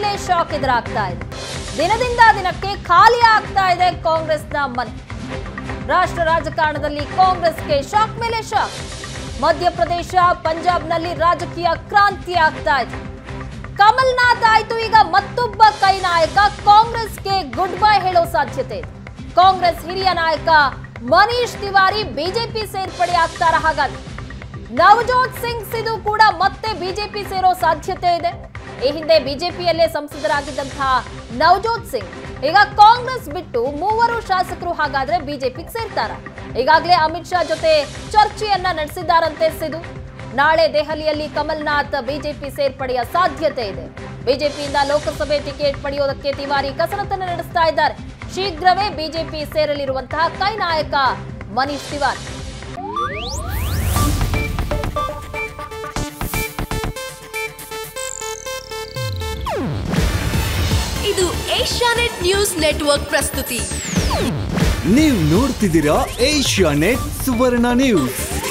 ಮೇಲೆ ಶಾಕ್ ಎದುರಾಗ್ತಾ ಇದೆ ದಿನದಿಂದ ದಿನಕ್ಕೆ ಖಾಲಿ ಆಗ್ತಾ ಇದೆ ಕಾಂಗ್ರೆಸ್ನ ಮನೆ ರಾಷ್ಟ್ರ ರಾಜಕಾರಣದಲ್ಲಿ ಕಾಂಗ್ರೆಸ್ಗೆ ಶಾಕ್ ಮೇಲೆ ಶಾಕ್ ಮಧ್ಯಪ್ರದೇಶ ಪಂಜಾಬ್ನಲ್ಲಿ ರಾಜಕೀಯ ಕ್ರಾಂತಿ ಆಗ್ತಾ ಇದೆ ಕಮಲ್ನಾಥ್ ಆಯ್ತು ಈಗ ಮತ್ತೊಬ್ಬ ಕೈ ನಾಯಕ ಕಾಂಗ್ರೆಸ್ಗೆ ಗುಡ್ ಬೈ ಹೇಳೋ ಸಾಧ್ಯತೆ ಇದೆ ಕಾಂಗ್ರೆಸ್ ಹಿರಿಯ ನಾಯಕ ಮನೀಶ್ ತಿವಾರಿ ಬಿಜೆಪಿ ಸೇರ್ಪಡೆ ಆಗ್ತಾರ ಹಾಗಾದ್ರೆ ನವಜೋತ್ ಸಿಂಗ್ ಸಿಧು ಕೂಡ ಮತ್ತೆ ಬಿಜೆಪಿ ಸೇರೋ ಸಾಧ್ಯತೆ ಇದೆ ಈ ಹಿಂದೆ ಬಿಜೆಪಿಯಲ್ಲೇ ಸಂಸದರಾಗಿದ್ದಂತಹ ನವಜೋತ್ ಸಿಂಗ್ ಈಗ ಕಾಂಗ್ರೆಸ್ ಬಿಟ್ಟು ಮೂವರು ಶಾಸಕರು ಹಾಗಾದ್ರೆ ಬಿಜೆಪಿಗೆ ಸೇರ್ತಾರ ಈಗಾಗಲೇ ಅಮಿತ್ ಶಾ ಜೊತೆ ಚರ್ಚೆಯನ್ನ ನಡೆಸಿದ್ದಾರಂತೆ ಸಿಧು ನಾಳೆ ದೆಹಲಿಯಲ್ಲಿ ಕಮಲ್ನಾಥ್ ಬಿಜೆಪಿ ಸೇರ್ಪಡೆಯ ಸಾಧ್ಯತೆ ಇದೆ ಬಿಜೆಪಿಯಿಂದ ಲೋಕಸಭೆ ಟಿಕೆಟ್ ಪಡೆಯೋದಕ್ಕೆ ತಿವಾರಿ ಕಸರತ್ತನ್ನು ನಡೆಸ್ತಾ ಇದ್ದಾರೆ ಶೀಘ್ರವೇ ಬಿಜೆಪಿ ಸೇರಲಿರುವಂತಹ ಕೈ ನಾಯಕ ಮನೀಶ್ ತಿವಾರಿ ಇದು ಏಷ್ಯಾನೆಟ್ ನ್ಯೂಸ್ ನೆಟ್ವರ್ಕ್ ಪ್ರಸ್ತುತಿ ನೀವು ನೋಡ್ತಿದ್ದೀರಾ ಏಷ್ಯಾ ನೆಟ್ ಸುವರ್ಣ ನ್ಯೂಸ್